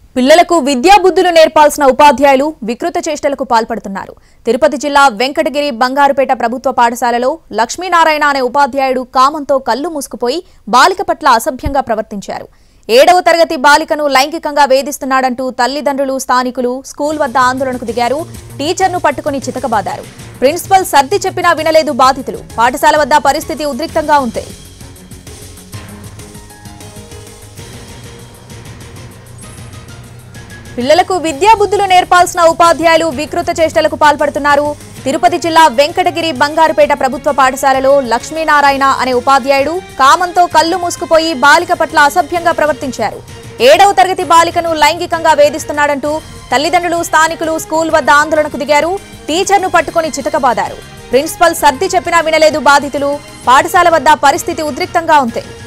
పిల్లలకు విద్యా బుద్ధులు నేర్పాల్సిన ఉపాధ్యాయులు వికృత చేష్టలకు పాల్పడుతున్నారు తిరుపతి జిల్లా వెంకటగిరి బంగారుపేట ప్రభుత్వ పాఠశాలలో లక్ష్మీనారాయణ అనే ఉపాధ్యాయుడు కామంతో కళ్ళు మూసుకుపోయి బాలిక పట్ల అసభ్యంగా ప్రవర్తించారు ఏడవ తరగతి బాలికను లైంగికంగా వేధిస్తున్నాడంటూ తల్లిదండ్రులు స్థానికులు స్కూల్ వద్ద ఆందోళనకు దిగారు టీచర్ను పట్టుకుని చితకబాదారు ప్రిన్సిపల్ సర్ది చెప్పినా వినలేదు బాధితులు పాఠశాల వద్ద పరిస్థితి ఉద్రిక్తంగా ఉంది పిల్లలకు విద్యా బుద్ధులు నేర్పాల్సిన ఉపాధ్యాయులు వికృత చేష్టలకు పాల్పడుతున్నారు తిరుపతి జిల్లా వెంకటగిరి బంగారుపేట ప్రభుత్వ పాఠశాలలో లక్ష్మీనారాయణ అనే ఉపాధ్యాయుడు కామంతో కళ్ళు మూసుకుపోయి బాలిక పట్ల అసభ్యంగా ప్రవర్తించారు ఏడవ తరగతి బాలికను లైంగికంగా వేధిస్తున్నాడంటూ తల్లిదండ్రులు స్థానికులు స్కూల్ వద్ద ఆందోళనకు దిగారు టీచర్ను పట్టుకుని చితకబాదారు ప్రిన్సిపల్ సర్ది చెప్పినా వినలేదు బాధితులు పాఠశాల వద్ద పరిస్థితి ఉద్రిక్తంగా ఉంది